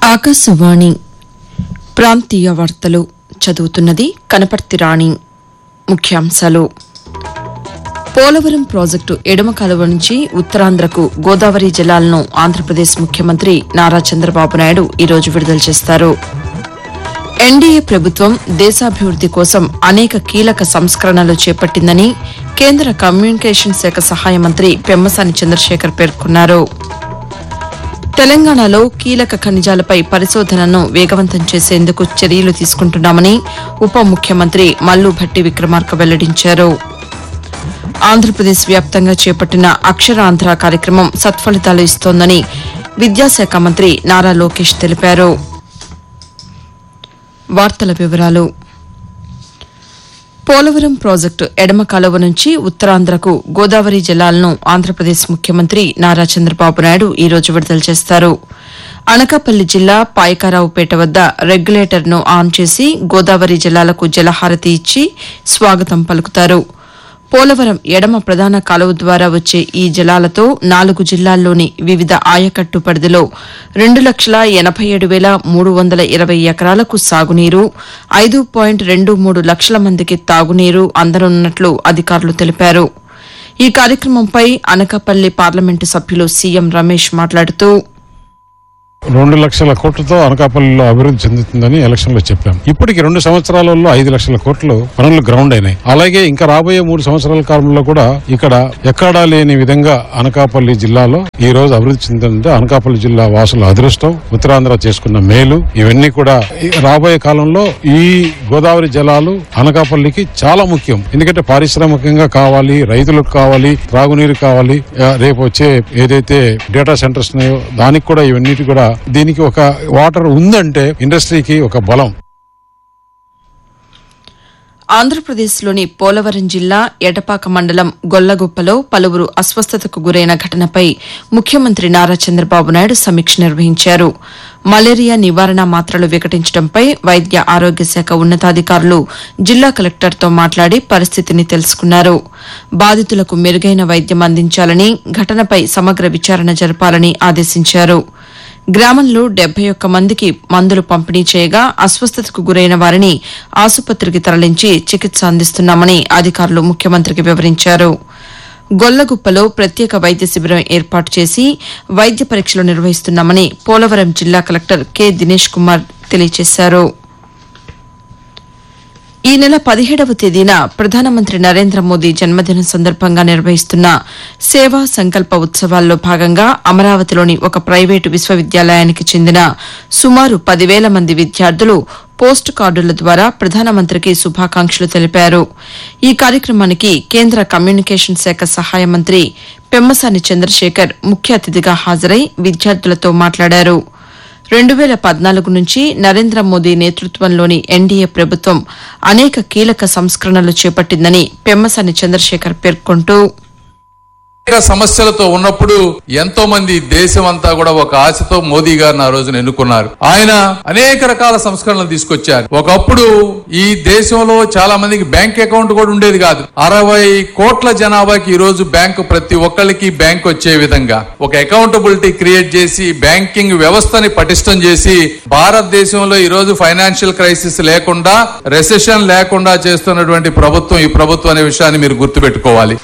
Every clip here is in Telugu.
ఆకాశవాణి ప్రాంతీయ వార్తలు చదువుతున్నది కనపర్తి రాణి ముఖ్యాంశాలు పోలవరం ప్రాజెక్టు ఎడమ కాలువ నుంచి ఉత్తరాంధ్రకు గోదావరి జలాలను ఆంధ్రప్రదేశ్ ముఖ్యమంత్రి నారా చంద్రబాబు నాయుడు ఈరోజు విడుదల చేస్తారు ఎన్డీఏ ప్రభుత్వం దేశాభివృద్ది కోసం అనేక కీలక సంస్కరణలు చేపట్టిందని కేంద్ర కమ్యూనికేషన్ శాఖ సహాయ మంత్రి పెమ్మసాని చంద్రశేఖర్ పేర్కొన్నారు తెలంగాణలో కీలక ఖనిజాలపై పరిశోధనను వేగవంతం చేసేందుకు చర్యలు తీసుకుంటున్నామని ఉప ముఖ్యమంత్రి మల్లు భట్టి విక్రమార్క వెల్లడించారు ఆంధ్రప్రదేశ్ వ్యాప్తంగా చేపట్టిన అక్షరాంధ్ర కార్యక్రమం సత్ఫలితాలు ఇస్తోందని విద్యాశాఖ మంత్రి నారా లోకేష్ తెలిపారు వార్తల వివరాలు పోలవరం ప్రాజెక్టు ఎడమ కాలువ నుంచి ఉత్తరాంధ్రకు గోదావరి జలాలను ఆంధ్రప్రదేశ్ ముఖ్యమంత్రి నారా చంద్రబాబు నాయుడు ఈ రోజు విడుదల చేస్తారు అనకాపల్లి జిల్లా పాయకారావుపేట వద్ద రెగ్యులేటర్ను ఆన్ చేసి గోదావరి జలాలకు జలహారతి ఇచ్చి స్వాగతం పలుకుతారు పోలవరం ఎడమ ప్రధాన కాలువ ద్వారా వచ్చే ఈ జలాలతో నాలుగు జిల్లాల్లోని వివిధ ఆయకట్టు పరిధిలో రెండు లక్షల ఎనబై ఏడు వేల మూడు వందల ఇరవై ఎకరాలకు సాగునీరు ఐదు పాయింట్ రెండు మూడు లక్షల మందికి తాగునీరు అందనున్నట్లు అధికారులు తెలిపారు ఈ కార్యక్రమంపై అనకాపల్లి పార్లమెంటు సభ్యులు సీఎం రమేష్ మాట్లాడుతూ రెండు లక్షల కోట్లతో అనకాపల్లిలో అభివృద్ధి చెందుతుందని ఎలక్షన్ లో చెప్పాం ఇప్పటికి రెండు సంవత్సరాలలో ఐదు లక్షల కోట్లు పనులు గ్రౌండ్ అయినాయి అలాగే ఇంకా రాబోయే మూడు సంవత్సరాల కాలంలో కూడా ఇక్కడ ఎక్కడా లేని విధంగా అనకాపల్లి జిల్లాలో ఈ రోజు అభివృద్ధి చెందిందంటే అనకాపల్లి జిల్లా వాసుల అదృష్టం ఉత్తరాంధ్ర చేసుకున్న మేలు ఇవన్నీ కూడా ఈ రాబోయే కాలంలో ఈ గోదావరి జలాలు అనకాపల్లికి చాలా ముఖ్యం ఎందుకంటే పారిశ్రామికంగా కావాలి రైతులకు కావాలి త్రాగునీరు కావాలి ఆ, రేపు వచ్చే ఏదైతే డేటా సెంటర్స్ ఉన్నాయో దానికి కూడా ఇవన్నిటి కూడా దీనికి ఒక వాటర్ ఉందంటే ఇండస్ట్రీకి ఒక బలం ఆంధ్రప్రదేశ్లోని పోలవరం జిల్లా ఎటపాక మండలం గొల్లగుప్పలో పలువురు అస్వస్థతకు గురైన ఘటనపై ముఖ్యమంత్రి నారా చంద్రబాబు నాయుడు సమీక్ష నిర్వహించారు మలేరియా నివారణ మాత్రలు వికటించడంపై వైద్య ఆరోగ్య శాఖ ఉన్నతాధికారులు జిల్లా కలెక్టర్తో మాట్లాడి పరిస్థితిని తెలుసుకున్నారు బాధితులకు మెరుగైన వైద్యం అందించాలని ఘటనపై సమగ్ర విచారణ జరపాలని ఆదేశించారు గ్రామంలో డెబ్బై ఒక్క మందికి మందులు పంపిణీ చేయగా అస్వస్థతకు గురైన వారిని ఆసుపత్రికి తరలించి చికిత్స అందిస్తున్నామని అధికారులు ముఖ్యమంత్రికి వివరించారు గొల్లగుప్పలో ప్రత్యేక వైద్య శిబిరం ఏర్పాటు చేసి వైద్య పరీక్షలు నిర్వహిస్తున్నామని పోలవరం జిల్లా కలెక్టర్ కె దినేష్ కుమార్ తెలియజేశారు ఈ నెల పదిహేడవ తేదీన ప్రధానమంత్రి నరేంద్ర మోదీ జన్మదినం సందర్భంగా నిర్వహిస్తున్న సేవా సంకల్ప ఉత్సవాల్లో భాగంగా అమరావతిలోని ఒక ప్రైవేటు విశ్వవిద్యాలయానికి చెందిన సుమారు పదివేల మంది విద్యార్థులు పోస్ట్ కార్డుల ద్వారా ప్రధానమంత్రికి శుభాకాంక్షలు తెలిపారు ఈ కార్యక్రమానికి కేంద్ర కమ్యూనికేషన్ శాఖ సహాయ మంత్రి పెమ్మసాని చంద్రశేఖర్ ముఖ్య అతిథిగా హాజరై విద్యార్థులతో మాట్లాడారు రెండు వేల పద్నాలుగు నుంచి నరేంద్ర మోదీ నేతృత్వంలోని ఎన్డీఏ ప్రభుత్వం అనేక కీలక సంస్కరణలు చేపట్టిందని పెమ్మసాని చంద్రశేఖర్ పేర్కొంటూ అనేక సమస్యలతో ఉన్నప్పుడు ఎంతో మంది దేశం అంతా కూడా ఒక ఆశతో మోదీ గారిని ఆ రోజున ఎన్నుకున్నారు ఆయన అనేక రకాల సంస్కరణలు తీసుకొచ్చారు ఒకప్పుడు ఈ దేశంలో చాలా మందికి బ్యాంక్ అకౌంట్ కూడా ఉండేది కాదు అరవై కోట్ల జనాభాకి ఈ రోజు బ్యాంకు ప్రతి ఒక్కరికి బ్యాంక్ వచ్చే విధంగా ఒక అకౌంటబిలిటీ క్రియేట్ చేసి బ్యాంకింగ్ వ్యవస్థని పటిష్టం చేసి భారతదేశంలో ఈ రోజు ఫైనాన్షియల్ క్రైసిస్ లేకుండా రెసెషన్ లేకుండా చేస్తున్నటువంటి ప్రభుత్వం ఈ ప్రభుత్వం అనే విషయాన్ని మీరు గుర్తుపెట్టుకోవాలి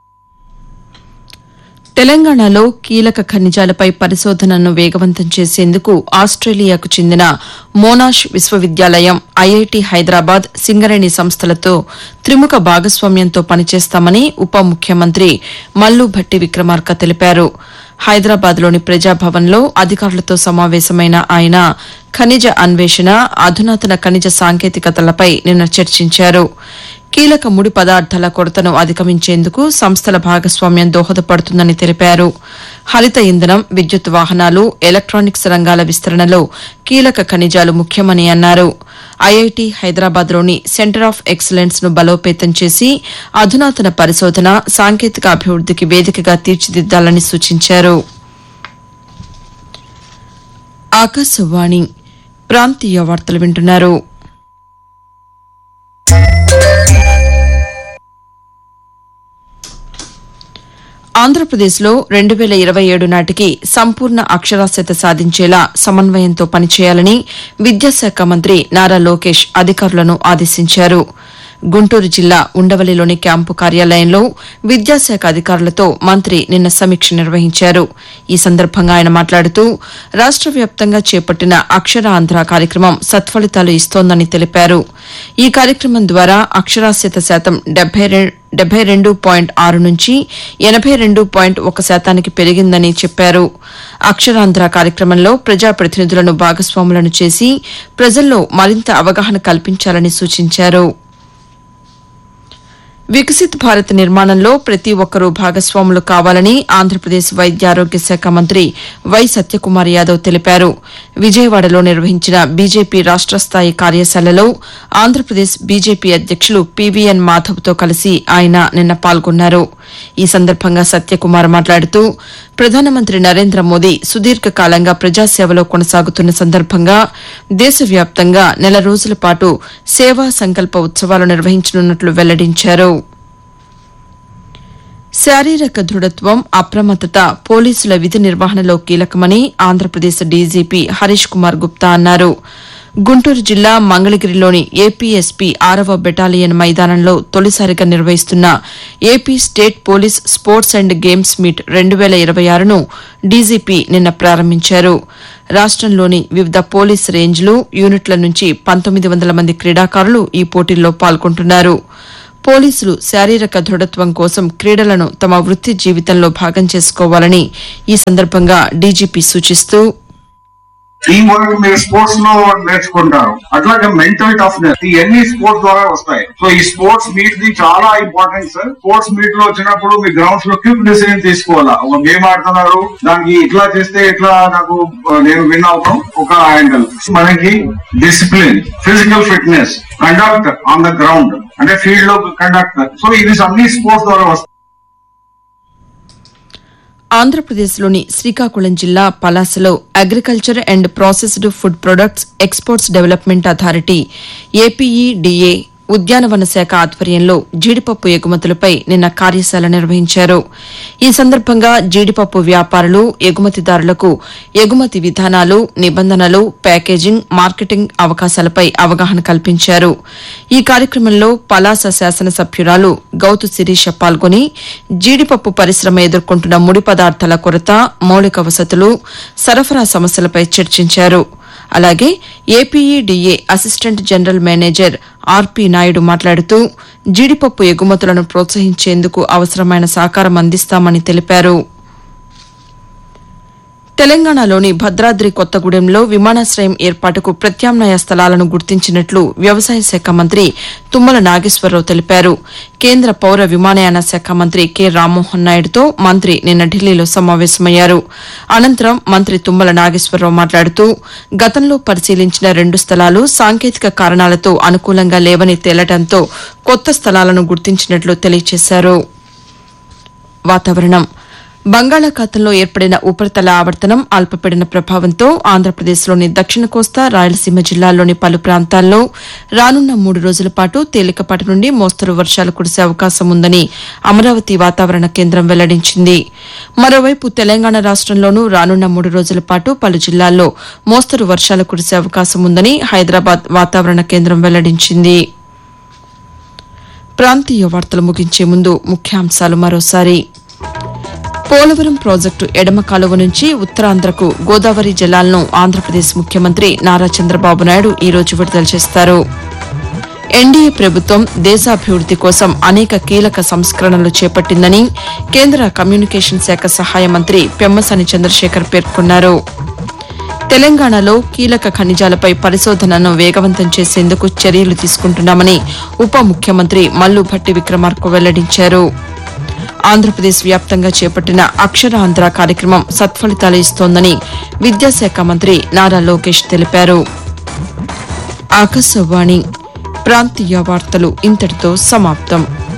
తెలంగాణలో కీలక ఖనిజాలపై పరిశోధనను వేగవంతం చేసేందుకు ఆస్ట్రేలియాకు చెందిన మోనాష్ విశ్వవిద్యాలయం ఐఐటి హైదరాబాద్ సింగరేణి సంస్థలతో త్రిముఖ భాగస్వామ్యంతో పనిచేస్తామని ఉప ముఖ్యమంత్రి మల్లు భట్టి విక్రమార్క తెలిపారు హైదరాబాద్లోని ప్రజాభవన్లో అధికారులతో సమావేశమైన ఆయన ఖనిజ అన్వేషణ అధునాతన ఖనిజ సాంకేతికతలపై నిన్న చర్చించారు కీలక ముడి పదార్థాల కొరతను అధిగమించేందుకు సంస్థల భాగస్వామ్యం దోహదపడుతుందని తెలిపారు హరిత ఇంధనం విద్యుత్ వాహనాలు ఎలక్ట్రానిక్స్ రంగాల విస్తరణలో కీలక ఖనిజాలు ముఖ్యమని అన్నారు ఐఐటి హైదరాబాద్లోని సెంటర్ ఆఫ్ ఎక్సలెన్స్ ను బలోపేతం చేసి అధునాతన పరిశోధన సాంకేతిక అభివృద్దికి వేదికగా తీర్చిదిద్దాలని సూచించారు ఆకాశవాణి ప్రాంతీయ వార్తలు వింటున్నారు ఆంధ్రప్రదేశ్లో రెండు వేల ఇరవై ఏడు నాటికి సంపూర్ణ అక్షరాస్యత సాధించేలా సమన్వయంతో పనిచేయాలని విద్యాశాఖ మంత్రి నారా లోకేష్ అధికారులను ఆదేశించారు గుంటూరు జిల్లా ఉండవల్లిలోని క్యాంపు కార్యాలయంలో విద్యాశాఖ అధికారులతో మంత్రి నిన్న సమీక్ష నిర్వహించారు ఈ సందర్భంగా ఆయన మాట్లాడుతూ రాష్ట వ్యాప్తంగా చేపట్టిన అక్షరాంధ్ర కార్యక్రమం సత్ఫలితాలు ఇస్తోందని తెలిపారు ఈ కార్యక్రమం ద్వారా అక్షరాస్యత శాతం డెబ్బై డెబ్బై రెండు పాయింట్ ఆరు నుంచి ఎనబై రెండు పాయింట్ ఒక శాతానికి పెరిగిందని చెప్పారు అక్షరాంధ్ర కార్యక్రమంలో ప్రజాప్రతినిధులను భాగస్వాములను చేసి ప్రజల్లో మరింత అవగాహన కల్పించాలని సూచించారు వికసిత్ భారత్ నిర్మాణంలో ప్రతి ఒక్కరూ భాగస్వాములు కావాలని ఆంధ్రప్రదేశ్ వైద్య ఆరోగ్య శాఖ మంత్రి వై సత్యకుమార్ యాదవ్ తెలిపారు విజయవాడలో నిర్వహించిన బీజేపీ రాష్ట స్థాయి కార్యశాలలో ఆంధ్రప్రదేశ్ బీజేపీ అధ్యక్షులు పీవీఎన్ మాధవ్తో కలిసి ఆయన నిన్న పాల్గొన్నారు ఈ సందర్భంగా సత్యకుమార్ మాట్లాడుతూ ప్రధానమంత్రి నరేంద్ర మోదీ సుదీర్ఘకాలంగా ప్రజాసేవలో కొనసాగుతున్న సందర్భంగా దేశవ్యాప్తంగా నెల రోజుల పాటు సేవా సంకల్ప ఉత్సవాలు నిర్వహించనున్నట్లు వెల్లడించారు శారీరక దృఢత్వం అప్రమత్తత పోలీసుల విధి నిర్వహణలో కీలకమని ఆంధ్రప్రదేశ్ డీజీపీ హరీష్ కుమార్ గుప్తా అన్నారు గుంటూరు జిల్లా మంగళగిరిలోని ఏపీఎస్పీ ఆరవ బెటాలియన్ మైదానంలో తొలిసారిగా నిర్వహిస్తున్న AP state police sports and games meet రెండు వేల ఇరవై ఆరును డీజీపీ నిన్న ప్రారంభించారు రాష్టంలోని వివిధ పోలీస్ రేంజ్లు యూనిట్ల నుంచి పంతొమ్మిది వందల మంది క్రీడాకారులు ఈ పోటీల్లో పాల్గొంటున్నారు పోలీసులు శారీరక దృఢత్వం కోసం క్రీడలను తమ వృత్తి జీవితంలో భాగం చేసుకోవాలని ఈ సందర్భంగా డీజీపీ సూచిస్తూ టీం వర్క్ మీరు స్పోర్ట్స్ లో నేర్చుకుంటారు అట్లాగే మెంటల్ టఫ్నెస్ ఇవన్నీ స్పోర్ట్స్ ద్వారా వస్తాయి సో ఈ స్పోర్ట్స్ మీట్ ది చాలా ఇంపార్టెంట్ సార్ స్పోర్ట్స్ మీట్ లో వచ్చినప్పుడు మీ గ్రౌండ్స్ లో క్విక్ డిసిజన్ తీసుకోవాలా ఒక గేమ్ ఆడుతున్నారు దానికి ఇట్లా చేస్తే ఇట్లా నాకు ఆ, నేను విన్ అవుతాం ఒక యాంగిల్ మనకి discipline physical fitness conduct on the ground అంటే ఫీల్డ్ లో కండక్ట్ సో ఇది అన్ని స్పోర్ట్స్ ద్వారా వస్తాయి ఆంధ్రప్రదేశ్లోని శ్రీకాకుళం జిల్లా పలాసలో agriculture and processed food products exports development authority APEDA ఉద్యానవన శాఖ ఆధ్వర్యంలో జీడిపప్పు ఎగుమతులపై నిన్న కార్యశాల నిర్వహించారు ఈ సందర్భంగా జీడిపప్పు వ్యాపారులు ఎగుమతిదారులకు ఎగుమతి విధానాలు నిబంధనలు ప్యాకేజింగ్ మార్కెటింగ్ అవకాశాలపై అవగాహన కల్పించారు ఈ కార్యక్రమంలో పలాస శాసనసభ్యురాలు గౌతు శిరీష పాల్గొని జీడిపప్పు పరిశ్రమ ఎదుర్కొంటున్న ముడి పదార్థాల కొరత మౌలిక వసతులు సరఫరా సమస్యలపై చర్చించారు అలాగే APEDA assistant general manager RP Naidu మాట్లాడుతూ జీడిపప్పు ఎగుమతులను ప్రోత్సహించేందుకు అవసరమైన సహకారం అందిస్తామని తెలిపారు తెలంగాణలోని భద్రాద్రి కొత్తగూడెంలో విమానాశ్రయం ఏర్పాటుకు ప్రత్యామ్నాయ స్థలాలను గుర్తించినట్లు వ్యవసాయ శాఖ మంత్రి తుమ్మల నాగేశ్వరరావు తెలిపారు కేంద్ర పౌర విమానయాన శాఖ మంత్రి కె రామ్మోహన్ నాయుడుతో మంత్రి నిన్న ఢిల్లీలో సమావేశమయ్యారు అనంతరం మంత్రి తుమ్మల నాగేశ్వరరావు మాట్లాడుతూ గతంలో పరిశీలించిన రెండు స్థలాలు సాంకేతిక కారణాలతో అనుకూలంగా లేవని తేలటంతో కొత్త స్థలాలను గుర్తించినట్లు తెలియజేశారు వాతావరణం బంగాళాఖాతంలో ఏర్పడిన ఉపరితల ఆవర్తనం అల్పపీడన ప్రభావంతో ఆంధ్రప్రదేశ్లోని దక్షిణ కోస్తా రాయలసీమ జిల్లాల్లోని పలు ప్రాంతాల్లో రానున్న మూడు రోజుల పాటు తేలికపాటి నుండి మోస్తరు వర్షాలు కురిసే అవకాశం ఉందని అమరావతి వాతావరణ కేంద్రం వెల్లడించింది మరోవైపు తెలంగాణ రాష్టంలోనూ రానున్న మూడు రోజుల పాటు పలు జిల్లాల్లో మోస్తరు వర్షాలు కురిసే అవకాశం ఉందని హైదరాబాద్ వాతావరణ కేంద్రం వెల్లడించింది ప్రాంతీయ వార్తలు ముగించే ముందు ముఖ్యాంశాలు మరోసారి పోలవరం ప్రాజెక్టు ఎడమ కాలువ నుంచి ఉత్తరాంధ్రకు గోదావరి జలాలను ఆంధ్రప్రదేశ్ ముఖ్యమంత్రి నారా చంద్రబాబు నాయుడు ఈ రోజు విడుదల చేస్తారు ఎన్డీఏ ప్రభుత్వం దేశాభివృద్ది కోసం అనేక కీలక సంస్కరణలు చేపట్టిందని కేంద్ర కమ్యూనికేషన్ శాఖ సహాయ మంత్రి పెమ్మసాని చంద్రశేఖర్ పేర్కొన్నారు తెలంగాణలో కీలక ఖనిజాలపై పరిశోధనను వేగవంతం చేసేందుకు చర్యలు తీసుకుంటున్నామని ఉప ముఖ్యమంత్రి మల్లు భట్టి విక్రమార్క వెల్లడించారు ఆంధ్రప్రదేశ్ వ్యాప్తంగా చేపట్టిన అక్షరాంధ్ర కార్యక్రమం సత్ఫలితాలు ఇస్తోందని విద్యాశాఖ మంత్రి నారా లోకేష్ తెలిపారు ఆకాశవాణి ప్రాంతీయ వార్తలు ఇంతటితో సమాప్తం